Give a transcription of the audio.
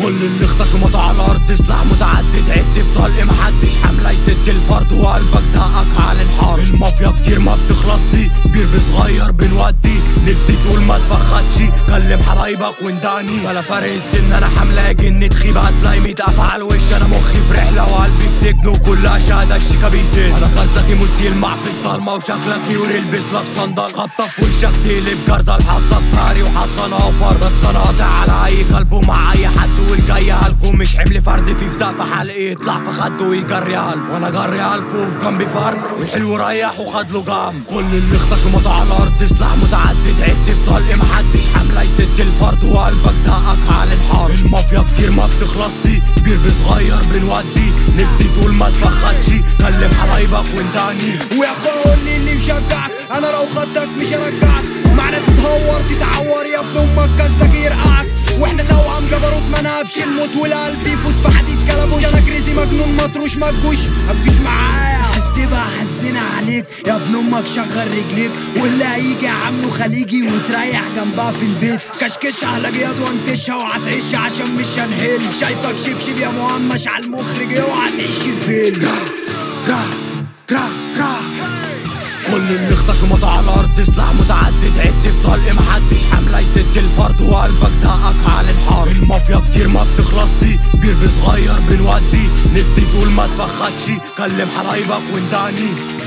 كل اللي اختشوا مضى على الارض سلاح متعدد عد في طلق محدش حمله يسد الفرد وقلبك زقك على الحار المافيا كتير ما بتخلصي بير بصغير بنودي نفسي تقول ما تفخدش كلم حبايبك وانداني ولا فارق السن انا حمله جن تخيب هتلاقي ميت افعال وش انا مخي في رحله وقلبي في سجن وكلها شهاده الشيكا بيسن انا قصدك يموت يلمع في الضلمه وشكلك يوري البس لك صندل خبطه في وشك تقلب جردل حظك فاري وحصل اوفر بس انا قاطع على اي كلب ومع اي حد والجاي هالكم مش حمل فرد في في سقف حلقه يطلع في خده ويجري هلب وانا جري الف وفي جنبي فرد والحلو ريح وخد له جنب كل اللي اختشوا مضى على الارض سلاح متعدد عد في طلق محدش حمله يسد الفرد وقلبك زقك على الحار المافيا كتير ما بتخلصي بير بصغير بنودي نفسي تقول ما تفخدش كلم حبايبك وانداني ويا اخويا قول لي اللي مشجعك انا لو خدتك مش هرجعك معنى تتهور تتعور يا ابن امك قصدك يرقعك واحنا توأم جبروت ما نهبش الموت والقلب يفوت في حديد كلبوش انا كريزي مجنون مطروش ما تجوش ما تجوش معايا حسبها حسنا عليك يا ابن امك شغل رجليك واللي هيجي عامله خليجي وتريح جنبها في البيت كشكش على جياد وانتشها وهتعيش عشان مش هنحل شايفك شبشب يا مهمش على المخرج اوعى تعيش الفيلم كرا كرا كرا كل اللي اختشوا مضى على الارض سلاح متعدد عد في طلق محدش حمله يسد الفرد وقلبك زقك على الحار المافيا كتير ما بتخلصي بير بصغير بنودي نفسي تقول ما تفخدش كلم حبايبك وانداني